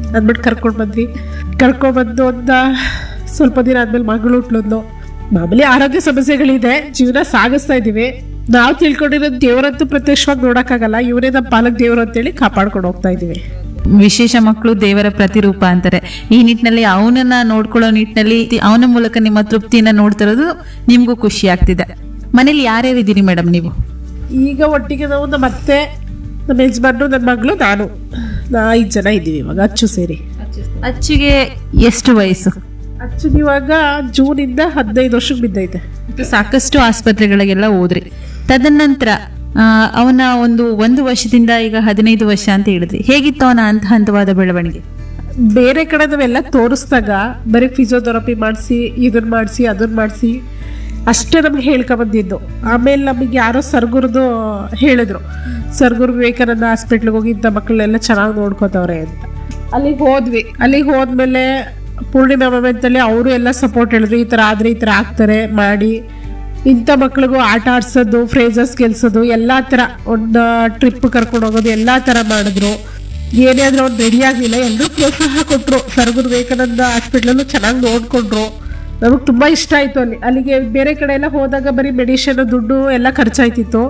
ಅಂದ್ಬಿಟ್ಟು ಕರ್ಕೊಂಡು ಬಂದ್ವಿ ಕರ್ಕೊಂಡ್ಬಂದು ಒಂದು ಸ್ವಲ್ಪ ದಿನ ಆದ್ಮೇಲೆ ಮಗಳು ಹುಟ್ಲದ್ಲು ಮಾಮೂಲಿ ಆರೋಗ್ಯ ಸಮಸ್ಯೆಗಳಿದೆ ಜೀವನ ಸಾಗಿಸ್ತಾ ಇದೀವಿ ನಾವು ತಿಳ್ಕೊಂಡಿರೋದು ದೇವರಂತೂ ಪ್ರತ್ಯಕ್ಷವಾಗಿ ನೋಡೋಕ್ಕಾಗಲ್ಲ ಇವರೇ ನಮ್ಮ ಪಾಲಕ್ ದೇವರು ಅಂತೇಳಿ ಕಾಪಾಡ್ಕೊಂಡು ಹೋಗ್ತಾ ಇದೀವಿ ವಿಶೇಷ ಮಕ್ಕಳು ದೇವರ ಪ್ರತಿರೂಪ ಅಂತಾರೆ ಈ ನಿಟ್ಟಿನಲ್ಲಿ ಅವನನ್ನ ನೋಡ್ಕೊಳ್ಳೋ ನಿಟ್ಟಿನಲ್ಲಿ ಅವನ ಮೂಲಕ ನಿಮ್ಮ ತೃಪ್ತಿಯನ್ನ ನೋಡ್ತಿರೋದು ನಿಮ್ಗೂ ಖುಷಿ ಆಗ್ತಿದೆ ಮನೇಲಿ ಯಾರ್ಯಾರು ಇದ್ದೀರಿ ಮೇಡಮ್ ನೀವು ಈಗ ಒಟ್ಟಿಗೆ ನಾವು ನಮ್ಮ ಅತ್ತೆ ನಮ್ಮ ಯಜಮಾನ್ರು ನನ್ನ ಮಗಳು ನಾನು ನಾ ಐದು ಜನ ಇದ್ದೀವಿ ಇವಾಗ ಅಚ್ಚು ಸೇರಿ ಅಚ್ಚಿಗೆ ಎಷ್ಟು ವಯಸ್ಸು ಅಚ್ಚು ಇವಾಗ ಜೂನಿಂದ ಹದಿನೈದು ವರ್ಷಕ್ಕೆ ಬಿದ್ದೈತೆ ಮತ್ತು ಸಾಕಷ್ಟು ಆಸ್ಪತ್ರೆಗಳಿಗೆಲ್ಲ ಹೋದ್ರಿ ತದನಂತರ ಆ, ಅವನ ಒಂದು ಒಂದು ವರ್ಷದಿಂದ ಈಗ ಹದಿನೈದು ವರ್ಷ ಅಂತ ಹೇಳಿದ್ರಿ ಹೇಗಿತ್ತು ಅವನ ಹಂತ ಹಂತವಾದ ಬೆಳವಣಿಗೆ ಬೇರೆ ಕಡೆ ನಾವೆಲ್ಲ ತೋರಿಸ್ದಾಗ ಬರೀ ಫಿಸಿಯೋಥೆರಪಿ ಮಾಡಿಸಿ ಇದನ್ನ ಮಾಡಿಸಿ ಅದನ್ನ ಮಾಡಿಸಿ ಅಷ್ಟೇ ನಮ್ಗೆ ಹೇಳ್ಕೊಂಬಂದಿದ್ದು ಆಮೇಲೆ ನಮಗೆ ಯಾರೋ ಸರ್ಗುರ್ದು ಹೇಳಿದ್ರು ಸರ್ಗುರ್ ವಿವೇಕಾನಂದ ಹಾಸ್ಪಿಟ್ಲಿಗೆ ಹೋಗಿ ಇಂಥ ಮಕ್ಕಳನ್ನೆಲ್ಲ ಚೆನ್ನಾಗಿ ನೋಡ್ಕೋತವ್ರೆ ಅಂತ ಅಲ್ಲಿಗೆ ಹೋದ್ವಿ ಅಲ್ಲಿಗೆ ಹೋದ್ಮೇಲೆ ಪೂರ್ಣಿಮಾ ಮೊಮೆಂಟಲ್ಲಿ ಅವರು ಎಲ್ಲ ಸಪೋರ್ಟ್ ಹೇಳಿದ್ರು ಈ ಥರ ಆದರೆ ಈ ಥರ ಆಗ್ತಾರೆ ಮಾಡಿ ಇಂಥ ಮಕ್ಳಿಗೂ ಆಟ ಆಡ್ಸೋದು ಫ್ರೇಸಸ್ ಗೆಲ್ಸೋದು ಎಲ್ಲ ಥರ ಒಂದು ಟ್ರಿಪ್ ಕರ್ಕೊಂಡು ಹೋಗೋದು ಎಲ್ಲ ಥರ ಮಾಡಿದ್ರು ಏನೇ ಆದ್ರೂ ಅವ್ನು ರೆಡಿ ಆಗಲಿಲ್ಲ ಎಲ್ಲರೂ ಪ್ರೋತ್ಸಾಹ ಕೊಟ್ಟರು ಸರ್ಗುರು ವಿವೇಕಾನಂದ ಹಾಸ್ಪಿಟ್ಲಲ್ಲೂ ಚೆನ್ನಾಗಿ ನೋಡಿಕೊಂಡ್ರು ನಮಗೆ ತುಂಬ ಇಷ್ಟ ಆಯಿತು ಅಲ್ಲಿ ಅಲ್ಲಿಗೆ ಬೇರೆ ಕಡೆ ಎಲ್ಲ ಹೋದಾಗ ಬರೀ ಮೆಡಿಷನ್ ದುಡ್ಡು ಎಲ್ಲ ಖರ್ಚಾಯ್ತಿತ್ತು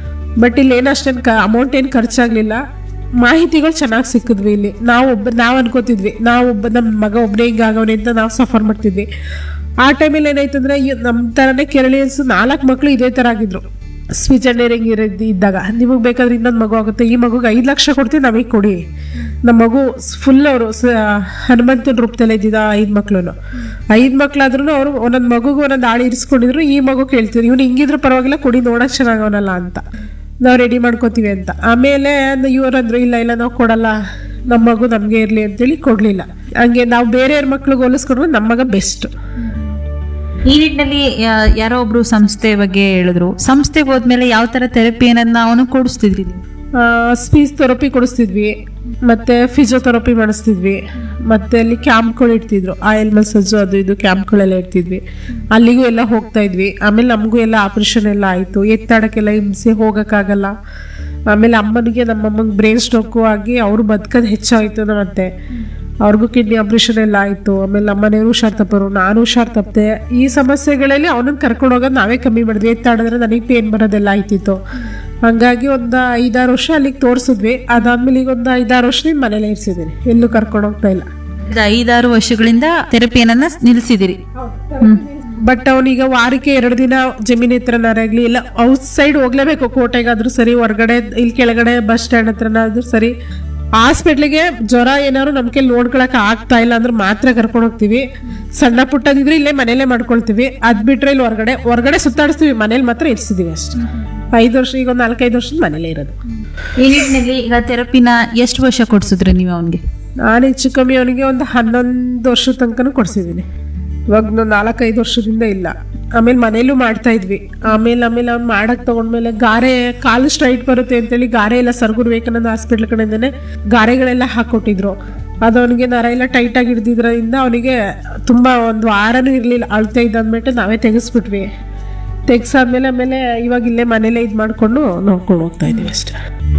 ಬಟ್ ಇಲ್ಲಿ ಏನು ಅಷ್ಟೇನು ಕ ಅಮೌಂಟ್ ಏನು ಖರ್ಚಾಗಲಿಲ್ಲ ಮಾಹಿತಿಗಳು ಚೆನ್ನಾಗಿ ಸಿಕ್ಕಿದ್ವಿ ಇಲ್ಲಿ ನಾವು ಒಬ್ಬ ನಾವು ಅನ್ಕೋತಿದ್ವಿ ನಾವು ಒಬ್ಬ ನಮ್ಮ ಮಗ ಒಬ್ಬನೇ ಹಿಂಗಾಗವನೆ ಅಂತ ನಾವು ಸಫರ್ ಮಾಡ್ತಿದ್ವಿ ಆ ಟೈಮಲ್ಲಿ ಏನಾಯ್ತು ಅಂದರೆ ನಮ್ಮ ಥರನೇ ಕೇರಳಿಯನ್ಸ್ ನಾಲ್ಕು ಮಕ್ಕಳು ಇದೇ ಥರ ಆಗಿದ್ರು ಸ್ವಿಚಂಡೇರಿಂಗ್ ಇರೋದು ಇದ್ದಾಗ ನಿಮಗೆ ಬೇಕಾದ್ರೆ ಇನ್ನೊಂದು ಮಗು ಆಗುತ್ತೆ ಈ ಮಗುಗೆ ಐದು ಲಕ್ಷ ಕೊಡ್ತೀವಿ ನಮಗೆ ಕೊಡಿ ನಮ್ಮ ಮಗು ಫುಲ್ ಅವರು ಹನುಮಂತನ ರೂಪದಲ್ಲೇ ಇದ್ದಿದ್ದ ಐದು ಮಕ್ಳು ಐದು ಮಕ್ಳಾದ್ರೂ ಅವರು ಒಂದೊಂದು ಮಗುಗೂ ಒಂದೊಂದು ಆಳು ಇರಿಸ್ಕೊಂಡಿದ್ರು ಈ ಮಗು ಕೇಳ್ತಿದ್ರು ಇವ್ನು ಹಿಂಗಿದ್ರು ಪರವಾಗಿಲ್ಲ ಕೊಡಿ ನೋಡೋಕೆ ಚೆನ್ನಾಗವನಲ್ಲ ಅಂತ ನಾವು ರೆಡಿ ಮಾಡ್ಕೋತೀವಿ ಅಂತ ಆಮೇಲೆ ಇವರಂದ್ರು ಇಲ್ಲ ಇಲ್ಲ ನಾವು ಕೊಡಲ್ಲ ನಮ್ಮ ಮಗು ನಮಗೆ ಇರಲಿ ಅಂತೇಳಿ ಕೊಡಲಿಲ್ಲ ಹಂಗೆ ನಾವು ಬೇರೆಯವ್ರ ಮಕ್ಳಿಗೆ ಹೋಲಿಸ್ಕೊಂಡ್ರೆ ನಮ್ಮ ಮಗ ಬೆಸ್ಟ್ ಈ ನಿಟ್ಟಿನಲ್ಲಿ ಯಾ- ಯಾರೋ ಒಬ್ರು ಸಂಸ್ಥೆ ಬಗ್ಗೆ ಹೇಳಿದ್ರು ಸಂಸ್ಥೆಗೆ ಹೋದ್ಮೇಲೆ ಯಾವ ತರ ಥೆರಪಿ ಅನ್ನೋದನ್ನ ಅವನು ಕೊಡಿಸ್ತಿದ್ರಿ ನೀವು ಸ್ಪೀಚ್ ಥೆರಪಿ ಕೊಡಿಸ್ತಿದ್ವಿ ಮತ್ತೆ ಫಿಸಿಯೋಥೆರಪಿ ಮಾಡಿಸ್ತಿದ್ವಿ ಮತ್ತೆ ಅಲ್ಲಿ ಕ್ಯಾಂಪ್ಗಳು ಇಡ್ತಿದ್ರು ಆಯಿಲ್ ಮಸಾಜು ಅದು ಇದು ಕ್ಯಾಂಪ್ಗಳೆಲ್ಲ ಇಡ್ತಿದ್ವಿ ಅಲ್ಲಿಗೂ ಎಲ್ಲ ಹೋಗ್ತಾ ಇದ್ವಿ ಆಮೇಲೆ ನಮಗೂ ಎಲ್ಲ ಆಪ್ರೇಷನ್ ಎಲ್ಲ ಆಯಿತು ಎತ್ತಾಡಕ್ಕೆಲ್ಲ ಹಿಂಸೆ ಹೋಗೋಕ್ಕಾಗಲ್ಲ ಆಮೇಲೆ ಅಮ್ಮನಿಗೆ ನಮ್ಮಮ್ಮಂಗೆ ಬ್ರೈನ್ ಸ್ಟ್ರೋಕು ಆಗಿ ಅವರು ಬದುಕೋದು ಹೆಚ್ಚಾಯಿತು ನಮ್ಮತ್ತೆ ಅವ್ರಿಗೂ ಕಿಡ್ನಿ ಆಪ್ರೇಷನ್ ಎಲ್ಲ ಆಯಿತು ಆಮೇಲೆ ನಮ್ಮನೆಯವರು ಹುಷಾರ್ ತಪ್ಪರು ನಾನು ಹುಷಾರ್ ತಪ್ಪದೆ ಈ ಸಮಸ್ಯೆಗಳಲ್ಲಿ ಅವನನ್ನ ಕರ್ಕೊಂಡು ಹೋಗೋದು ನಾವೇ ಕಮ್ಮಿ ಮಾಡಿದ್ವಿ ಎತ್ತಾಡಿದ್ರೆ ನನಗೆ ಪೇನ್ ಬರೋದೆಲ್ಲ ಆಯ್ತಿತ್ತು ಹಂಗಾಗಿ ಒಂದು ಐದಾರು ವರ್ಷ ಅಲ್ಲಿಗೆ ತೋರಿಸಿದ್ವಿ ಅದಾದ್ಮೇಲೆ ಈಗ ಒಂದು ಐದಾರು ವರ್ಷದಿಂದ ಮನೇಲೇ ಇರಿಸಿದ್ದೀನಿ ಎಲ್ಲೂ ಕರ್ಕೊಂಡು ಹೋಗ್ತಾ ಇಲ್ಲ ಇದು ಐದಾರು ವರ್ಷಗಳಿಂದ ಥೆರಪಿಯನ್ನ ನಿಲ್ಲಿಸಿದಿರಿ ಬಟ್ ಅವನೀಗ ವಾರಕ್ಕೆ ಎರಡು ದಿನ ಜಮೀನ್ ಹತ್ರನಾರಾಗ್ಲಿ ಇಲ್ಲ ಔಟ್ ಸೈಡ್ ಹೋಗ್ಲೇಬೇಕು ಕೋಟೆಗಾದ್ರೂ ಸರಿ ಹೊರಗಡೆ ಇಲ್ಲಿ ಕೆಳಗಡೆ ಬಸ್ ಸ್ಟ್ಯಾಂಡ್ ಹತ್ರನಾದ್ರೂ ಸರಿ ಹಾಸ್ಪಿಟ್ಲಿಗೆ ಜ್ವರ ಏನಾದ್ರು ನಮ್ ಕೈಲಿ ನೋಡ್ಕೊಳಕ್ ಆಗ್ತಾ ಇಲ್ಲ ಅಂದ್ರೆ ಮಾತ್ರ ಕರ್ಕೊಂಡು ಹೋಗ್ತೀವಿ ಸಣ್ಣ ಪುಟ್ಟದಿದ್ರೆ ಇಲ್ಲೇ ಮನೇಲೆ ಮಾಡ್ಕೊಳ್ತೀವಿ ಅದ್ ಬಿಟ್ರೆ ಇಲ್ಲಿ ಹೊರಗಡೆ ಹೊರಗಡೆ ಸುತ್ತಾಡಿಸ್ತೀವಿ ಮನೇಲಿ ಮಾತ್ರ ಇರ್ಸಿದೀವಿ ಅಷ್ಟೇ ಐದು ವರ್ಷ ಈಗ ಒಂದು ನಾಲ್ಕೈದು ವರ್ಷದ ಮನೇಲೇ ಇರೋದು ಈ ನಿಟ್ಟಿನಲ್ಲಿ ಈಗ ಥೆರಪಿನ ಎಷ್ಟು ವರ್ಷ ಕೊಡ್ಸಿದ್ರಿ ನೀವು ಅವನಿಗೆ ನಾನು ಹೆಚ್ಚು ಕಮ್ಮಿ ಅವನಿಗೆ ಒಂದು ಹನ್ನೊಂದು ವರ್ಷದ ತನಕನೂ ಕೊಡ್ಸಿದ್ದೀನಿ ಇವಾಗ ಒಂದು ನಾಲ್ಕೈದು ವರ್ಷದಿಂದ ಇಲ್ಲ ಆಮೇಲೆ ಮನೇಲೂ ಮಾಡ್ತಾ ಇದ್ವಿ ಆಮೇಲೆ ಆಮೇಲೆ ಅವ್ನು ಮಾಡಕ್ ತಗೊಂಡ್ಮೇಲೆ ಗಾರೆ ಕಾಲು ಸ್ಟ್ರೈಟ್ ಬರುತ್ತೆ ಅಂತೇಳಿ ಗಾರೆ ಎಲ್ಲ ಸರ್ಗುರು ವಿವೇಕಾನಂದ ಹಾಸ್ಪಿಟ್ಲ್ ಕಡೆಯಿಂದನೇ ಗಾರೆಗಳೆಲ್ಲ ಹಾಕೊಟ್ಟಿದ್ರು ಅದು ಅವನಿಗೆ ನರ ಎಲ್ಲ ಟೈಟ್ ಆಗಿ ಹಿಡ್ದಿದ್ರಿಂದ ಅವನಿಗೆ ತುಂಬಾ ಒಂದು ವಾರನೂ ಇರಲಿಲ್ಲ ಅಳ್ತಾ ಇದ್ದ ಅಂದ್ಬಿಟ್ಟು ನಾವೇ ತೆಗೆಸ್ಬಿಟ್ವಿ ತೆಗ್ಸಾದ್ಮೇಲೆ ಆಮೇಲೆ ಇವಾಗ ಇಲ್ಲೇ ಮನೇಲೆ ಇದು ಮಾಡಿಕೊಂಡು ನೋಡ್ಕೊಂಡು ಹೋಗ್ತಾ ಇದೀವಿ ಅಷ್ಟೇ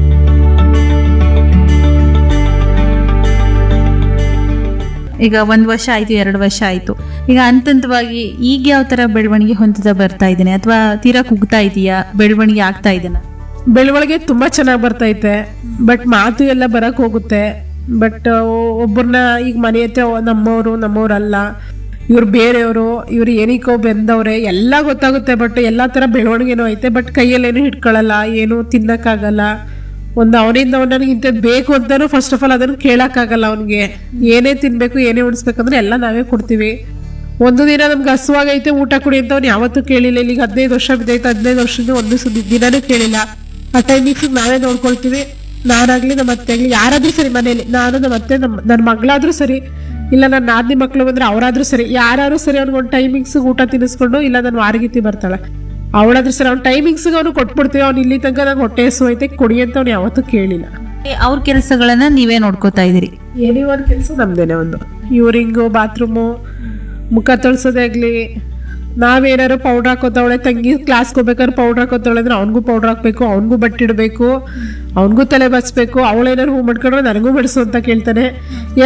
ಈಗ ಒಂದ್ ವರ್ಷ ಆಯ್ತು ಎರಡು ವರ್ಷ ಆಯ್ತು ಈಗ ಹಂತ ಹಂತವಾಗಿ ಈಗ ಯಾವ ತರ ಬೆಳವಣಿಗೆ ಹೊಂದುತ್ತಾ ಬರ್ತಾ ಇದ್ದೇನೆ ಅಥವಾ ತೀರಾ ಕುಗ್ತಾ ಇದೆಯಾ ಬೆಳವಣಿಗೆ ಆಗ್ತಾ ಇದೆನಾ ಬೆಳವಣಿಗೆ ತುಂಬಾ ಚೆನ್ನಾಗಿ ಬರ್ತೈತೆ ಬಟ್ ಮಾತು ಎಲ್ಲ ಬರಕ್ ಹೋಗುತ್ತೆ ಬಟ್ ಒಬ್ಬರನ್ನ ಈಗ ಮನೆ ಹತ್ರ ನಮ್ಮವರು ನಮ್ಮವ್ರಲ್ಲ ಇವ್ರು ಬೇರೆಯವರು ಇವ್ರು ಏನಕ್ಕೋ ಬೆಂದವ್ರೆ ಎಲ್ಲ ಗೊತ್ತಾಗುತ್ತೆ ಬಟ್ ಎಲ್ಲ ಥರ ಬೆಳವಣಿಗೆನೂ ಐತೆ ಬಟ್ ಕೈಯಲ್ಲೇನು ಹಿಡ್ಕೊಳ್ಳಲ್ಲ ಏನು ತಿನ್ನಕ್ಕಾಗಲ್ಲ ಒಂದು ಅವನಿಂದ ಅವ್ನು ನನಗೆ ಇಂಥದ್ದು ಬೇಕು ಅಂತಾನು ಫಸ್ಟ್ ಆಫ್ ಆಲ್ ಅದನ್ನು ಕೇಳಕ್ಕಾಗಲ್ಲ ಅವನಿಗೆ ಏನೇ ತಿನ್ಬೇಕು ಏನೇ ಉಣಿಸ್ಬೇಕಂದ್ರೆ ಎಲ್ಲ ನಾವೇ ಕೊಡ್ತೀವಿ ಒಂದು ದಿನ ನಮ್ಗೆ ಹಸುವಾಗೈತೆ ಊಟ ಕುಡಿ ಅಂತ ಅವ್ನು ಯಾವತ್ತೂ ಕೇಳಿಲ್ಲ ಇಲ್ಲಿಗೆ ಹದಿನೈದು ವರ್ಷ ಬಿದ್ದೈತೆ ಹದಿನೈದು ವರ್ಷದಿಂದ ಒಂದು ಸುದ್ದಿ ದಿನನೂ ಕೇಳಿಲ್ಲ ಆ ಟೈಮಿಂಗ್ಸ್ ನಾವೇ ನೋಡ್ಕೊಳ್ತೀವಿ ನಾನಾಗ್ಲಿ ನಮ್ಮ ಅತ್ತೆ ಆಗ್ಲಿ ಯಾರಾದ್ರೂ ಸರಿ ಮನೇಲಿ ನಾನು ನಮ್ಮ ಅತ್ತೆ ನಮ್ಮ ನನ್ನ ಮಗಳಾದ್ರೂ ಸರಿ ಇಲ್ಲ ನನ್ನ ನಾದಿನಿ ಮಕ್ಳು ಬಂದ್ರೆ ಅವರಾದ್ರೂ ಸರಿ ಯಾರು ಸರಿ ಅವ್ನಿಗೆ ಒಂದು ಟೈಮಿಂಗ್ಸ್ ಊಟ ತಿನ್ನಿಸ್ಕೊಂಡು ಇಲ್ಲ ನನ್ನ ವಾರಗೀತಿ ಬರ್ತಾಳೆ ಅವಳಾದ್ರೂ ಸರಿ ಅವ್ನ ಟೈಮಿಂಗ್ಸ್ಗೆ ಅವ್ನು ಕೊಟ್ಬಿಡ್ತೀವಿ ಅವ್ನು ಇಲ್ಲಿ ತನಕ ನಂಗೆ ಹೊಟ್ಟೆ ಹಸು ಐತೆ ಕೊಡಿ ಅಂತ ಅವ್ನು ಯಾವತ್ತೂ ಕೇಳಿಲ್ಲ ಅವ್ರ ಕೆಲಸಗಳನ್ನ ನೀವೇ ನೋಡ್ಕೋತಾ ಇದೀರಿ ಏನೇ ಒಂದು ಕೆಲಸ ನಮ್ದೇನೆ ಒಂದು ಯೂರಿಂಗು ಬಾತ್ರೂಮು ಮುಖ ತೊಳ್ಸೋದೇ ಆಗಲಿ ನಾವೇನಾದ್ರು ಪೌಡ್ರ್ ಹಾಕೋತಾವಳೆ ತಂಗಿ ಕ್ಲಾಸ್ಗೆ ಹೋಗ್ಬೇಕಾದ್ರೆ ಪೌಡ್ರ್ ಹಾಕೋತಾವಳೆ ಅಂದ್ರೆ ಅವ್ನಿಗೂ ಪೌಡ್ರ್ ಹಾಕ್ಬೇಕು ಅವ್ನಿಗೂ ಬಟ್ಟಿಡಬೇಕು ಅವ್ನಿಗೂ ತಲೆ ಬಚ್ಬೇಕು ಅವಳೇನಾದ್ರು ಹೂ ಮಾಡ್ಕೊಂಡ್ರೆ ನನಗೂ ಬಡಿಸು ಅಂತ ಕೇಳ್ತಾನೆ